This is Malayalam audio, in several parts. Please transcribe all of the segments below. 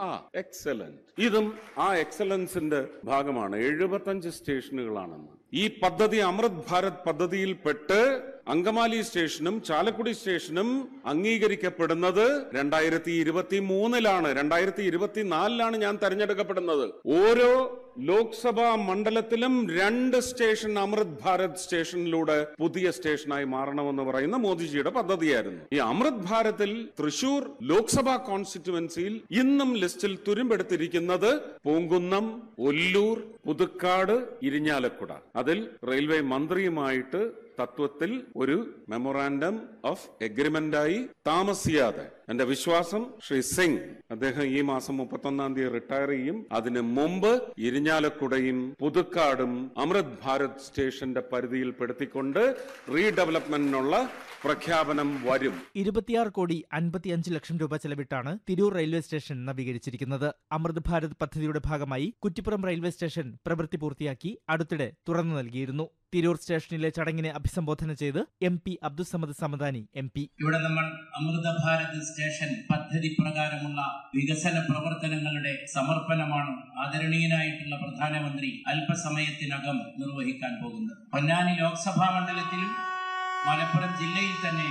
ആ എക്സലന്റ് ഇതും ആ എക്സലൻസിന്റെ ഭാഗമാണ് എഴുപത്തഞ്ച് സ്റ്റേഷനുകളാണെന്ന് ഈ പദ്ധതി അമൃത് ഭാരത് പദ്ധതിയിൽപ്പെട്ട് അങ്കമാലി സ്റ്റേഷനും ചാലക്കുടി സ്റ്റേഷനും അംഗീകരിക്കപ്പെടുന്നത് രണ്ടായിരത്തി ഇരുപത്തി മൂന്നിലാണ് രണ്ടായിരത്തി ഇരുപത്തിനാലിലാണ് ഞാൻ തെരഞ്ഞെടുക്കപ്പെടുന്നത് ഓരോ ലോക്സഭാ മണ്ഡലത്തിലും രണ്ട് സ്റ്റേഷൻ അമൃത് ഭാരത് സ്റ്റേഷനിലൂടെ പുതിയ സ്റ്റേഷനായി മാറണമെന്ന് പറയുന്ന മോദിജിയുടെ പദ്ധതിയായിരുന്നു ഈ അമൃത് ഭാരതിൽ തൃശൂർ ലോക്സഭാ കോൺസ്റ്റിറ്റുവൻസിയിൽ ഇന്നും ലിസ്റ്റിൽ തുരുമ്പെടുത്തിരിക്കുന്നത് പൂങ്കുന്നം ഒല്ലൂർ പുതുക്കാട് ഇരിഞ്ഞാലക്കുട അതിൽ റെയിൽവേ മന്ത്രിയുമായിട്ട് തത്വത്തിൽ ഒരു മെമ്മോറാൻഡം ഓഫ് എഗ്രിമെന്റായി താമസിയാതെ എന്റെ വിശ്വാസം ശ്രീ സിംഗ് അദ്ദേഹം ഈ മാസം മുപ്പത്തൊന്നാം തീയതി റിട്ടയർ ചെയ്യും അതിന് മുമ്പ് ഇരിഞ്ഞാലക്കുടയും പുതുക്കാടും അമൃത് ഭാരത് സ്റ്റേഷന്റെ പരിധിയിൽപ്പെടുത്തിക്കൊണ്ട് റീഡെവലപ്മെന്റിനുള്ള പ്രഖ്യാപനം വരും ഇരുപത്തിയാറ് കോടി അൻപത്തിയഞ്ച് ലക്ഷം രൂപ ചെലവിട്ടാണ് തിരൂർ റെയിൽവേ സ്റ്റേഷൻ നവീകരിച്ചിരിക്കുന്നത് അമൃത് ഭാരത് പദ്ധതിയുടെ ഭാഗമായി കുറ്റിപ്പുറം റെയിൽവേ സ്റ്റേഷൻ പ്രവൃത്തി പൂർത്തിയാക്കി അടുത്തിടെ തുറന്നു നൽകിയിരുന്നു തിരൂർ സ്റ്റേഷനിലെ ചടങ്ങിനെ അഭിസംബോധന ചെയ്ത് M P Abdussamad Samadani M P ഇവിടെ നമ്മൾ അമൃത ഭാരത് സ്റ്റേഷൻ പദ്ധതി പ്രകാരമുള്ള വികസന പ്രവർത്തനങ്ങളുടെ സമർപ്പണമാണ് ആദരണീയനായിട്ടുള്ള പ്രധാനമന്ത്രി അല്പസമയത്തിനകം നിർവഹിക്കാൻ പോകുന്നത് പൊന്നാനി ലോക്സഭാ മണ്ഡലത്തിലും മലപ്പുറം ജില്ലയിൽ തന്നെ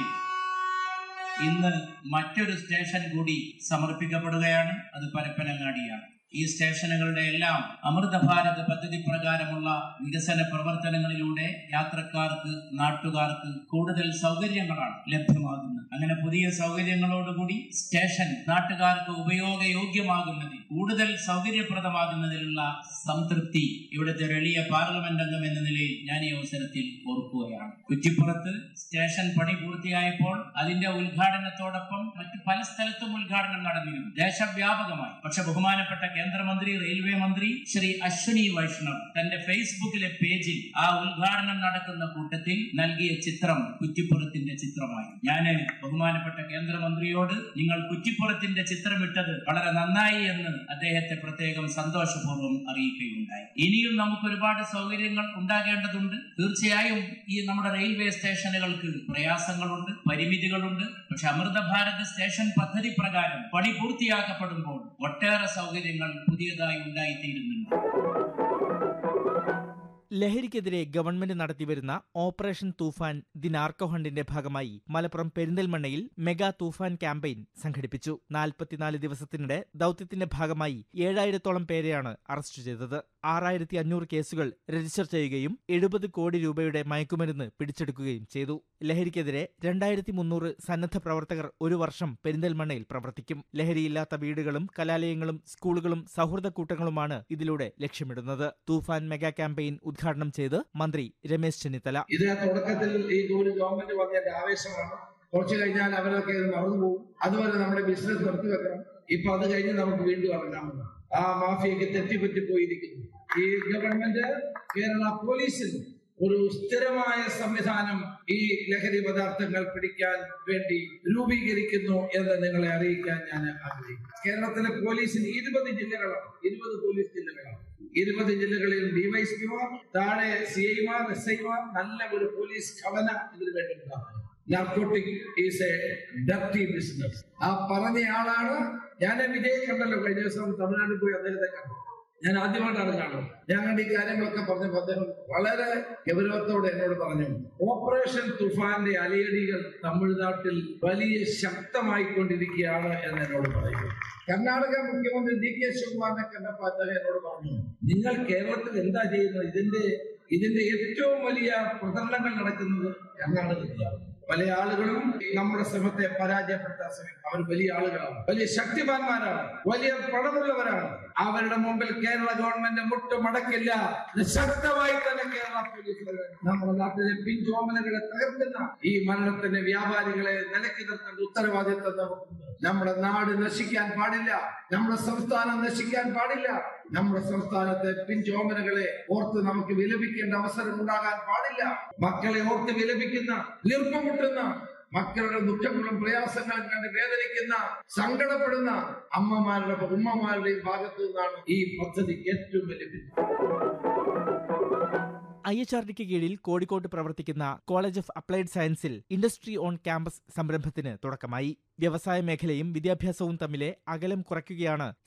ഇന്ന് മറ്റൊരു സ്റ്റേഷൻ കൂടി സമർപ്പിക്കപ്പെടുകയാണ് അത് പരപ്പനങ്ങാടിയാണ് ഈ സ്റ്റേഷനുകളുടെ എല്ലാം അമൃത ഭാരത് പദ്ധതി പ്രകാരമുള്ള വികസന പ്രവർത്തനങ്ങളിലൂടെ യാത്രക്കാർക്ക് നാട്ടുകാർക്ക് കൂടുതൽ സൗകര്യങ്ങളാണ് ലഭ്യമാകുന്നത് അങ്ങനെ പുതിയ സൗകര്യങ്ങളോടുകൂടി സ്റ്റേഷൻ നാട്ടുകാർക്ക് ഉപയോഗയോഗ്യമാകുന്നതിൽ കൂടുതൽ സൗകര്യപ്രദമാകുന്നതിലുള്ള സംതൃപ്തി ഇവിടുത്തെ വലിയ പാർലമെന്റ് അംഗം എന്ന നിലയിൽ ഞാൻ ഈ അവസരത്തിൽ ഓർക്കുകയാണ് കുറ്റിപ്പുറത്ത് സ്റ്റേഷൻ പണി പൂർത്തിയായപ്പോൾ അതിന്റെ ഉദ്ഘാടനത്തോടൊപ്പം മറ്റു പല സ്ഥലത്തും ഉദ്ഘാടനം നടന്നിരുന്നു ദേശവ്യാപകമായി പക്ഷെ ബഹുമാനപ്പെട്ട കേന്ദ്രമന്ത്രി റെയിൽവേ മന്ത്രി ശ്രീ അശ്വിനി വൈഷ്ണവ് തന്റെ ഫേസ്ബുക്കിലെ പേജിൽ ആ ഉദ്ഘാടനം നടക്കുന്ന കൂട്ടത്തിൽ നൽകിയ ചിത്രം കുറ്റിപ്പുറത്തിന്റെ ചിത്രമായി ഞാൻ ബഹുമാനപ്പെട്ട കേന്ദ്രമന്ത്രിയോട് നിങ്ങൾ കുറ്റിപ്പുറത്തിന്റെ ചിത്രമിട്ടത് വളരെ നന്നായി എന്ന് അദ്ദേഹത്തെ പ്രത്യേകം സന്തോഷപൂർവ്വം അറിയിക്കുകയുണ്ടായി ഇനിയും നമുക്ക് ഒരുപാട് സൗകര്യങ്ങൾ ഉണ്ടാകേണ്ടതുണ്ട് തീർച്ചയായും ഈ നമ്മുടെ റെയിൽവേ സ്റ്റേഷനുകൾക്ക് പ്രയാസങ്ങളുണ്ട് പരിമിതികളുണ്ട് പക്ഷെ അമൃത ഭാരത് സ്റ്റേഷൻ പദ്ധതി പ്രകാരം പണി പൂർത്തിയാക്കപ്പെടുമ്പോൾ ഒട്ടേറെ സൗകര്യങ്ങൾ പുതിയതായി ഉണ്ടായിത്തീരുന്നുണ്ട് ലഹരിക്കെതിരെ ഗവൺമെന്റ് നടത്തിവരുന്ന ഓപ്പറേഷൻ തൂഫാൻ ദി നാർക്കോ ഹണ്ടിന്റെ ഭാഗമായി മലപ്പുറം പെരിന്തൽമണ്ണയിൽ മെഗാ തൂഫാൻ ക്യാമ്പയിൻ സംഘടിപ്പിച്ചു നാൽപ്പത്തിനാല് ദിവസത്തിനിടെ ദൌത്യത്തിന്റെ ഭാഗമായി ഏഴായിരത്തോളം പേരെയാണ് അറസ്റ്റ് ചെയ്തത് ആറായിരത്തി അഞ്ഞൂറ് കേസുകൾ രജിസ്റ്റർ ചെയ്യുകയും എഴുപത് കോടി രൂപയുടെ മയക്കുമരുന്ന് പിടിച്ചെടുക്കുകയും ചെയ്തു ലഹരിക്കെതിരെ രണ്ടായിരത്തി മുന്നൂറ് സന്നദ്ധ പ്രവർത്തകർ ഒരു വർഷം പെരിന്തൽമണ്ണയിൽ പ്രവർത്തിക്കും ലഹരിയില്ലാത്ത വീടുകളും കലാലയങ്ങളും സ്കൂളുകളും സൗഹൃദ കൂട്ടങ്ങളുമാണ് ഇതിലൂടെ ലക്ഷ്യമിടുന്നത് തൂഫാൻ മെഗാ ക്യാമ്പയിൻ ഉദ്ഘാടനം ചെയ്ത് മന്ത്രി രമേശ് ചെന്നിത്തല ഇത് തുടക്കത്തിൽ ഈ ഒരു ഗവൺമെന്റ് വന്നതിന്റെ ആവേശമാണ് കുറച്ച് കഴിഞ്ഞാൽ അവരൊക്കെ ഇത് മറന്നു പോകും അതുവരെ നമ്മുടെ ബിസിനസ് നിർത്തിവെക്കണം ഇപ്പൊ അത് കഴിഞ്ഞ് നമുക്ക് വീണ്ടും ഇറങ്ങാമെന്ന് ആ മാഫിയക്ക് തെറ്റിപ്പറ്റി പോയിരിക്കുന്നു ഈ ഗവൺമെന്റ് കേരള പോലീസിൽ ഒരു സ്ഥിരമായ സംവിധാനം ഈ ലഹരി പദാർത്ഥങ്ങൾ പിടിക്കാൻ വേണ്ടി രൂപീകരിക്കുന്നു എന്ന് നിങ്ങളെ അറിയിക്കാൻ ഞാൻ ആഗ്രഹിക്കുന്നു കേരളത്തിലെ പോലീസിൽ ഇരുപത് ജില്ലകളാണ് ഇരുപത് പോലീസ് ജില്ലകളാണ് ഇരുപത് ജില്ലകളിൽ ഡിവൈഎസ്പിമാർ താഴെ സി ഐമാർ എസ് ഐമാർ നല്ല ഒരു പോലീസ് ഘടന ഇതിനു വേണ്ടി ഉണ്ടാകും narcotic is a dirty business ആ പറഞ്ഞയാളാണ് ഞാൻ വിജയ് കണ്ടല്ലോ കഴിഞ്ഞ ദിവസം തമിഴ്നാട്ടിൽ പോയി അദ്ദേഹത്തെ കണ്ടു ഞാൻ ആദ്യമായിട്ടാണ് കാണുന്നത് ഞാൻ കണ്ട ഈ കാര്യങ്ങളൊക്കെ പറഞ്ഞപ്പോൾ അദ്ദേഹം വളരെ ഗൗരവത്തോടെ എന്നോട് പറഞ്ഞു ഓപ്പറേഷൻ തുഫാന്റെ അലയടികൾ തമിഴ്നാട്ടിൽ വലിയ ശക്തമായിക്കൊണ്ടിരിക്കുകയാണ് എന്ന് എന്നോട് പറയുന്നു കർണാടക മുഖ്യമന്ത്രി ഡി കെ ശിവകുമാറിനെ കണ്ടപ്പോൾ അദ്ദേഹം എന്നോട് പറഞ്ഞു നിങ്ങൾ കേരളത്തിൽ എന്താ ചെയ്യുന്നത് ഇതിന്റെ ഇതിന്റെ ഏറ്റവും വലിയ പ്രചരണങ്ങൾ നടക്കുന്നത് കർണാടകത്തിലാണ് പല ആളുകളും നമ്മുടെ ശ്രമത്തെ പരാജയപ്പെടുത്താൻ ശ്രമിക്കും അവർ വലിയ ആളുകളാണ് വലിയ ശക്തിമാന്മാരാണ് വലിയ പണമുള്ളവരാണ് അവരുടെ മുമ്പിൽ കേരള ഗവൺമെന്റ് മുട്ടുമടക്കില്ല ഇത് ശക്തമായി തന്നെ കേരള പോലീസ് നമ്മുടെ നാട്ടിലെ പിൻചോമനകളെ തകർക്കുന്ന ഈ മരണത്തിന്റെ വ്യാപാരികളെ നിലക്കി നിർത്തേണ്ട ഉത്തരവാദിത്വം നമുക്കുണ്ട് നമ്മുടെ നാട് നശിക്കാൻ പാടില്ല നമ്മുടെ സംസ്ഥാനം നശിക്കാൻ പാടില്ല നമ്മുടെ സംസ്ഥാനത്തെ പിൻചോമനകളെ ഓർത്ത് നമുക്ക് വിലപിക്കേണ്ട അവസരം ഉണ്ടാകാൻ പാടില്ല മക്കളെ ഓർത്ത് വിലപിക്കുന്ന വീർപ്പമുട്ടുന്ന മക്കളുടെ ദുഃഖങ്ങളും പ്രയാസങ്ങളും കണ്ട് വേദനിക്കുന്ന സങ്കടപ്പെടുന്ന അമ്മമാരുടെ ഉമ്മമാരുടെയും ഭാഗത്തു നിന്നാണ് ഈ പദ്ധതിക്ക് ഏറ്റവും വലിയ പിന്തുണ. ഐ എച്ച് ആർ ഡിക്ക് കീഴിൽ കോഴിക്കോട്ട് പ്രവർത്തിക്കുന്ന കോളേജ് ഓഫ് അപ്ലൈഡ് സയൻസിൽ ഇൻഡസ്ട്രി ഓൺ ക്യാമ്പസ് സംരംഭത്തിന് തുടക്കമായി വ്യവസായ മേഖലയും വിദ്യാഭ്യാസവും തമ്മിലെ അകലം കുറയ്ക്കുകയാണ്